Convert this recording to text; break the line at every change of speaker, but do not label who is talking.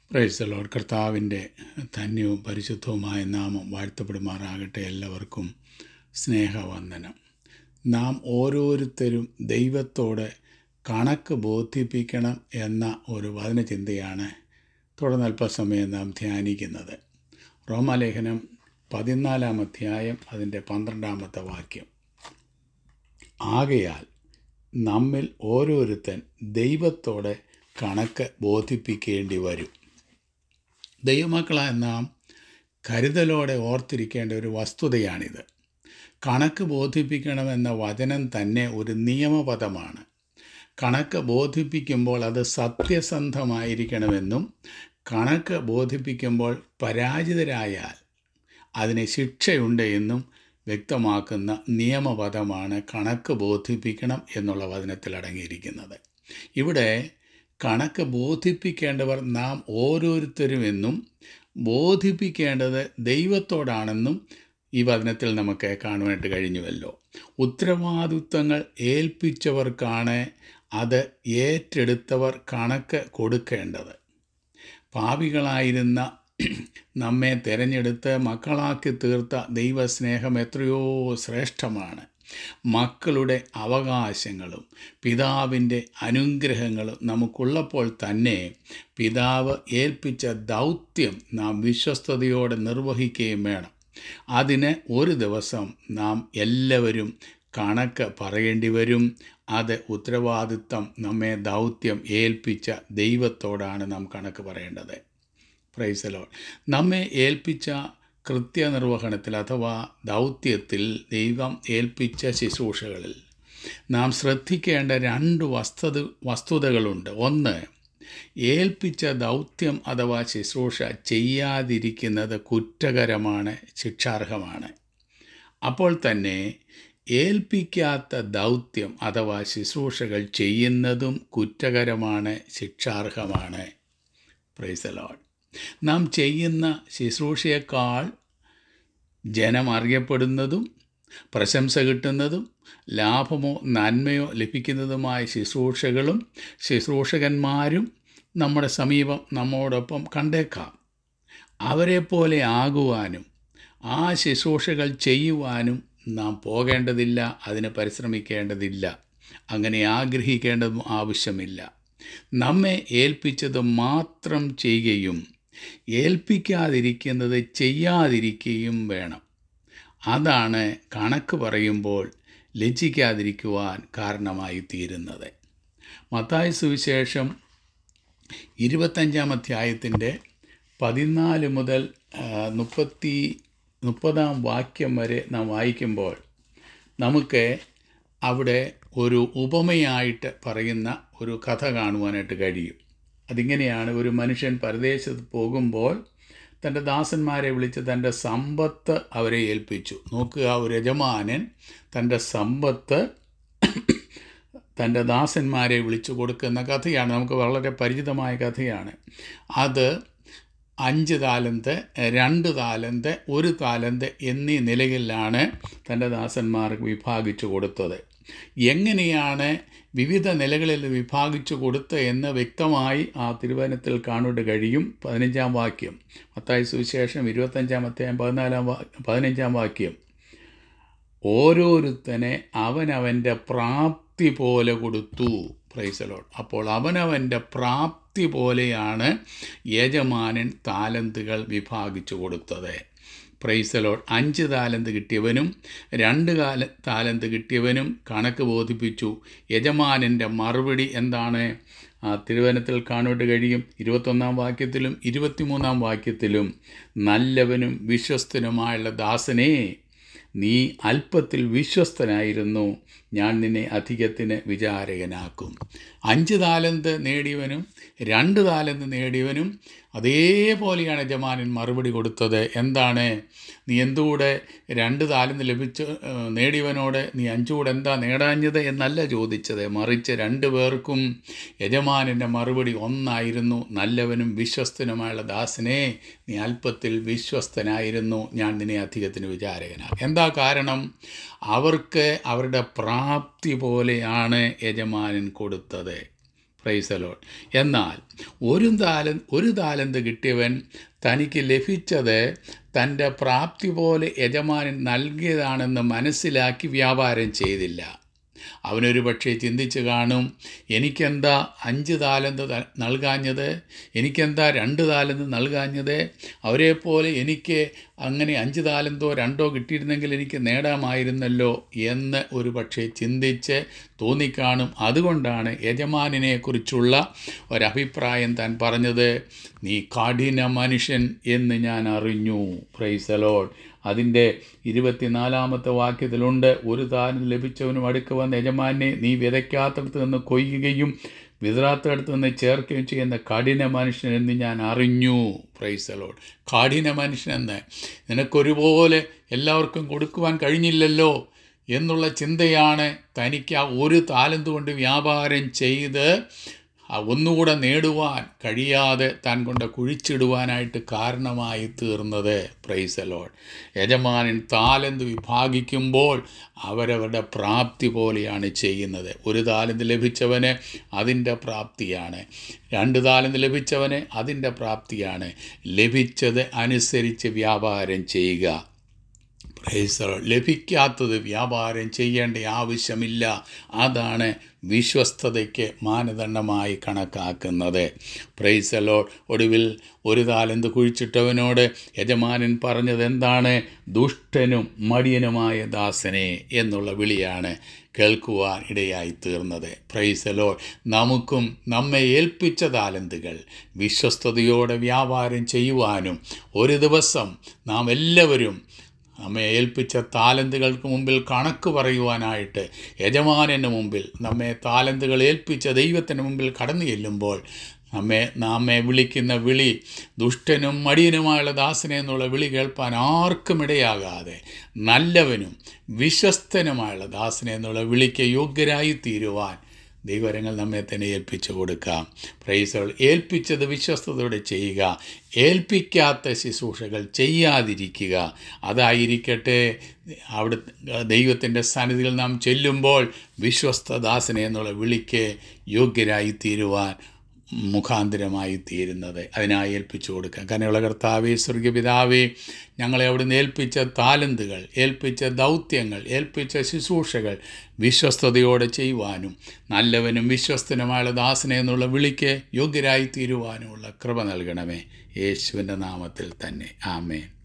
price load കർത്താവിൻ്റെ ധന്യവും പരിശുദ്ധവുമായ നാമം വാഴ്ത്തപ്പെടുമാറാകട്ടെ എല്ലാവർക്കും സ്നേഹവന്ദനം നാം ഓരോരുത്തരും ദൈവത്തോട് കണക്ക് ബോധിപ്പിക്കണം എന്ന ഒരു വചനചിന്തയാണ് തുടർന്ന് അല്പസമയം നാം ധ്യാനിക്കുന്നത് റോമാലേഖനം പതിനാലാം അധ്യായം അതിൻ്റെ പന്ത്രണ്ടാമത്തെ വാക്യം ആകയാൽ നമ്മിൽ ഓരോരുത്തൻ ദൈവത്തോടെ കണക്ക് ബോധിപ്പിക്കേണ്ടി വരും ദൈവമക്കളായ നാം കരുതലോടെ ഓർത്തിരിക്കേണ്ട ഒരു വസ്തുതയാണിത് കണക്ക് ബോധിപ്പിക്കണമെന്ന വചനം തന്നെ ഒരു നിയമപദമാണ് കണക്ക് ബോധിപ്പിക്കുമ്പോൾ അത് സത്യസന്ധമായിരിക്കണമെന്നും കണക്ക് ബോധിപ്പിക്കുമ്പോൾ പരാജിതരായാൽ അതിന് ശിക്ഷയുണ്ട് എന്നും വ്യക്തമാക്കുന്ന നിയമപദമാണ് കണക്ക് ബോധിപ്പിക്കണം എന്നുള്ള വചനത്തിൽ അടങ്ങിയിരിക്കുന്നത് ഇവിടെ കണക്ക് ബോധിപ്പിക്കേണ്ടവർ നാം ഓരോരുത്തരുമെന്നും ബോധിപ്പിക്കേണ്ടത് ദൈവത്തോടാണെന്നും ഈ വചനത്തിൽ നമുക്ക് കാണുവാനായിട്ട് കഴിഞ്ഞുവല്ലോ ഉത്തരവാദിത്വങ്ങൾ ഏൽപ്പിച്ചവർക്കാണ് അത് ഏറ്റെടുത്തവർ കണക്ക് കൊടുക്കേണ്ടത് പാപികളായിരുന്ന നമ്മെ തിരഞ്ഞെടുത്ത് മക്കളാക്കി തീർത്ത ദൈവസ്നേഹം എത്രയോ ശ്രേഷ്ഠമാണ് മക്കളുടെ അവകാശങ്ങളും പിതാവിൻ്റെ അനുഗ്രഹങ്ങളും നമുക്കുള്ളപ്പോൾ തന്നെ പിതാവ് ഏൽപ്പിച്ച ദൗത്യം നാം വിശ്വസ്തയോടെ നിർവഹിക്കുകയും വേണം അതിന് ഒരു ദിവസം നാം എല്ലാവരും കണക്ക് പറയേണ്ടി വരും അത് ഉത്തരവാദിത്വം നമ്മെ ദൗത്യം ഏൽപ്പിച്ച ദൈവത്തോടാണ് നാം കണക്ക് പറയേണ്ടത് പ്രൈസലോ നമ്മെ ഏൽപ്പിച്ച കൃത്യനിർവഹണത്തിൽ അഥവാ ദൗത്യത്തിൽ ദൈവം ഏൽപ്പിച്ച ശുശ്രൂഷകളിൽ നാം ശ്രദ്ധിക്കേണ്ട രണ്ട് വസ്തുത വസ്തുതകളുണ്ട് ഒന്ന് ഏൽപ്പിച്ച ദൗത്യം അഥവാ ശുശ്രൂഷ ചെയ്യാതിരിക്കുന്നത് കുറ്റകരമാണ് ശിക്ഷാർഹമാണ് അപ്പോൾ തന്നെ ഏൽപ്പിക്കാത്ത ദൗത്യം അഥവാ ശുശ്രൂഷകൾ ചെയ്യുന്നതും കുറ്റകരമാണ് ശിക്ഷാർഹമാണ് പ്രൈസലോഡ് നാം ചെയ്യുന്ന ശുശ്രൂഷയേക്കാൾ ജനം അറിയപ്പെടുന്നതും പ്രശംസ കിട്ടുന്നതും ലാഭമോ നന്മയോ ലഭിക്കുന്നതുമായ ശുശ്രൂഷകളും ശുശ്രൂഷകന്മാരും നമ്മുടെ സമീപം നമ്മോടൊപ്പം കണ്ടേക്കാം അവരെ പോലെ ആകുവാനും ആ ശുശ്രൂഷകൾ ചെയ്യുവാനും നാം പോകേണ്ടതില്ല അതിന് പരിശ്രമിക്കേണ്ടതില്ല അങ്ങനെ ആഗ്രഹിക്കേണ്ടതും ആവശ്യമില്ല നമ്മെ ഏൽപ്പിച്ചത് മാത്രം ചെയ്യുകയും ഏൽപ്പിക്കാതിരിക്കുന്നത് ചെയ്യാതിരിക്കുകയും വേണം അതാണ് കണക്ക് പറയുമ്പോൾ ലജ്ജിക്കാതിരിക്കുവാൻ കാരണമായി തീരുന്നത് മത്തായ സുവിശേഷം ഇരുപത്തഞ്ചാം അധ്യായത്തിൻ്റെ പതിനാല് മുതൽ മുപ്പത്തി മുപ്പതാം വാക്യം വരെ നാം വായിക്കുമ്പോൾ നമുക്ക് അവിടെ ഒരു ഉപമയായിട്ട് പറയുന്ന ഒരു കഥ കാണുവാനായിട്ട് കഴിയും അതിങ്ങനെയാണ് ഒരു മനുഷ്യൻ പരദേശത്ത് പോകുമ്പോൾ തൻ്റെ ദാസന്മാരെ വിളിച്ച് തൻ്റെ സമ്പത്ത് അവരെ ഏൽപ്പിച്ചു നോക്കുക ഒരു യജമാനൻ തൻ്റെ സമ്പത്ത് തൻ്റെ ദാസന്മാരെ വിളിച്ചു കൊടുക്കുന്ന കഥയാണ് നമുക്ക് വളരെ പരിചിതമായ കഥയാണ് അത് അഞ്ച് താലന്ത് രണ്ട് താലന്ത് ഒരു താലന്ത് എന്നീ നിലയിലാണ് തൻ്റെ ദാസന്മാർക്ക് വിഭാഗിച്ചു കൊടുത്തത് എങ്ങനെയാണ് വിവിധ നിലകളിൽ വിഭാഗിച്ചു കൊടുത്ത് എന്ന് വ്യക്തമായി ആ തിരുവനത്തിൽ കാണുവാൻ കഴിയും പതിനഞ്ചാം വാക്യം മത്തായി സുവിശേഷം ഇരുപത്തഞ്ചാമത്തെ പതിനാലാം വാ പതിനഞ്ചാം വാക്യം ഓരോരുത്തനെ അവനവൻ്റെ പ്രാപ്തി പോലെ കൊടുത്തു പ്രൈസലോട്ട് അപ്പോൾ അവനവൻ്റെ പ്രാപ്തി പോലെയാണ് യജമാനൻ താലന്തുകൾ വിഭാഗിച്ചു കൊടുത്തത് പ്രൈസലോട്ട് അഞ്ച് താലന്ത് കിട്ടിയവനും രണ്ട് കാല താലന്ത് കിട്ടിയവനും കണക്ക് ബോധിപ്പിച്ചു യജമാനൻ്റെ മറുപടി എന്താണ് ആ തിരുവനത്തിൽ കാണുവാൻ കഴിയും ഇരുപത്തൊന്നാം വാക്യത്തിലും ഇരുപത്തിമൂന്നാം വാക്യത്തിലും നല്ലവനും വിശ്വസ്തനുമായുള്ള ദാസനെ നീ അല്പത്തിൽ വിശ്വസ്തനായിരുന്നു ഞാൻ നിന്നെ അധികത്തിന് വിചാരകനാക്കും അഞ്ച് താലന്ത് നേടിയവനും രണ്ട് താലന്ത് നേടിയവനും അതേപോലെയാണ് യജമാനൻ മറുപടി കൊടുത്തത് എന്താണ് നീ എന്തുകൂടെ രണ്ട് താലന്ത് ലഭിച്ച നേടിയവനോട് നീ അഞ്ചുകൂടെ എന്താ നേടാഞ്ഞത് എന്നല്ല ചോദിച്ചത് മറിച്ച് രണ്ടു പേർക്കും യജമാനൻ്റെ മറുപടി ഒന്നായിരുന്നു നല്ലവനും വിശ്വസ്തനുമായുള്ള ദാസനെ നീ അല്പത്തിൽ വിശ്വസ്തനായിരുന്നു ഞാൻ നിന്നെ അധികത്തിന് വിചാരകനാണ് എന്താ കാരണം അവർക്ക് അവരുടെ പ്രാപ്തി പോലെയാണ് യജമാനൻ കൊടുത്തത് പ്രൈസലോൺ എന്നാൽ ഒരു താലന്ത് ഒരു താലന്ത് കിട്ടിയവൻ തനിക്ക് ലഭിച്ചത് തൻ്റെ പ്രാപ്തി പോലെ യജമാനൻ നൽകിയതാണെന്ന് മനസ്സിലാക്കി വ്യാപാരം ചെയ്തില്ല അവനൊരു പക്ഷേ ചിന്തിച്ച് കാണും എനിക്കെന്താ അഞ്ച് താലന്ത് ത- നൽകാഞ്ഞത് എനിക്കെന്താ രണ്ട് താലന്ത് നൽകാഞ്ഞത് അവരെപ്പോലെ എനിക്ക് അങ്ങനെ അഞ്ച് താലന്തോ രണ്ടോ കിട്ടിയിരുന്നെങ്കിൽ എനിക്ക് നേടാമായിരുന്നല്ലോ എന്ന് ഒരു പക്ഷേ ചിന്തിച്ച് തോന്നിക്കാണും അതുകൊണ്ടാണ് യജമാനിനെക്കുറിച്ചുള്ള ഒരഭിപ്രായം താൻ പറഞ്ഞത് നീ കഠിന മനുഷ്യൻ എന്ന് ഞാൻ അറിഞ്ഞു പ്രൈസലോഡ് അതിൻ്റെ ഇരുപത്തിനാലാമത്തെ വാക്യത്തിലുണ്ട് ഒരു താരം ലഭിച്ചവനും അടുക്ക് വന്ന യജമാനെ നീ വിതയ്ക്കാത്തടത്ത് നിന്ന് കൊയ്യുകയും വിതറാത്തടത്ത് നിന്ന് ചേർക്കുകയും ചെയ്യുന്ന കഠിന മനുഷ്യൻ എന്ന് ഞാൻ അറിഞ്ഞു പ്രൈസലോഡ് കഠിന മനുഷ്യനെന്ന് നിനക്കൊരുപോലെ എല്ലാവർക്കും കൊടുക്കുവാൻ കഴിഞ്ഞില്ലല്ലോ എന്നുള്ള ചിന്തയാണ് തനിക്ക് ആ ഒരു താലന്ത് കൊണ്ട് വ്യാപാരം ചെയ്ത് ആ ഒന്നുകൂടെ നേടുവാൻ കഴിയാതെ താൻ കൊണ്ട് കുഴിച്ചിടുവാനായിട്ട് കാരണമായി തീർന്നത് പ്രൈസലോൺ യജമാനൻ താലന്ത് വിഭാഗിക്കുമ്പോൾ അവരവരുടെ പ്രാപ്തി പോലെയാണ് ചെയ്യുന്നത് ഒരു താലന്ത് ലഭിച്ചവന് അതിൻ്റെ പ്രാപ്തിയാണ് രണ്ട് താലന്ത് ലഭിച്ചവന് അതിൻ്റെ പ്രാപ്തിയാണ് ലഭിച്ചത് അനുസരിച്ച് വ്യാപാരം ചെയ്യുക പ്രൈസർ ലഭിക്കാത്തത് വ്യാപാരം ചെയ്യേണ്ട ആവശ്യമില്ല അതാണ് വിശ്വസ്തതയ്ക്ക് മാനദണ്ഡമായി കണക്കാക്കുന്നത് പ്രൈസലോ ഒടുവിൽ ഒരു താലന്ത് കുഴിച്ചിട്ടവനോട് യജമാനൻ പറഞ്ഞത് എന്താണ് ദുഷ്ടനും മടിയനുമായ ദാസനെ എന്നുള്ള വിളിയാണ് കേൾക്കുവാൻ ഇടയായി തീർന്നത് പ്രൈസലോ നമുക്കും നമ്മെ ഏൽപ്പിച്ച താലന്തുകൾ വിശ്വസ്തയോടെ വ്യാപാരം ചെയ്യുവാനും ഒരു ദിവസം നാം എല്ലാവരും നമ്മെ ഏൽപ്പിച്ച താലന്തുകൾക്ക് മുമ്പിൽ കണക്ക് പറയുവാനായിട്ട് യജമാനന് മുമ്പിൽ നമ്മെ താലന്തുകൾ ഏൽപ്പിച്ച ദൈവത്തിന് മുമ്പിൽ കടന്നു ചെല്ലുമ്പോൾ നമ്മെ നാമെ വിളിക്കുന്ന വിളി ദുഷ്ടനും മടിയനുമായുള്ള ദാസനെ എന്നുള്ള വിളി കേൾപ്പാൻ ആർക്കും ഇടയാകാതെ നല്ലവനും വിശ്വസ്തനുമായുള്ള ദാസനെ എന്നുള്ള വിളിക്ക് യോഗ്യരായി തീരുവാൻ ദൈവരങ്ങൾ നമ്മെ തന്നെ ഏൽപ്പിച്ചു കൊടുക്കാം പ്രൈസുകൾ ഏൽപ്പിച്ചത് വിശ്വസ്തയോടെ ചെയ്യുക ഏൽപ്പിക്കാത്ത ശുശ്രൂഷകൾ ചെയ്യാതിരിക്കുക അതായിരിക്കട്ടെ അവിടെ ദൈവത്തിൻ്റെ സന്നിധിയിൽ നാം ചെല്ലുമ്പോൾ വിശ്വസ്ത ദാസനെ എന്നുള്ള വിളിക്ക് യോഗ്യരായി തീരുവാൻ മുഖാന്തരമായി തീരുന്നത് അതിനായി ഏൽപ്പിച്ചു കൊടുക്കാം കനയുള്ള കർത്താവേ സ്വർഗപിതാവേ ഞങ്ങളെ അവിടുന്ന് ഏൽപ്പിച്ച താലന്തുകൾ ഏൽപ്പിച്ച ദൗത്യങ്ങൾ ഏൽപ്പിച്ച ശുശ്രൂഷകൾ വിശ്വസ്തയോടെ ചെയ്യുവാനും നല്ലവനും വിശ്വസ്തനുമായ ദാസനെ എന്നുള്ള വിളിക്ക് യോഗ്യരായി തീരുവാനുമുള്ള കൃപ നൽകണമേ യേശുവിൻ്റെ നാമത്തിൽ തന്നെ ആമേൻ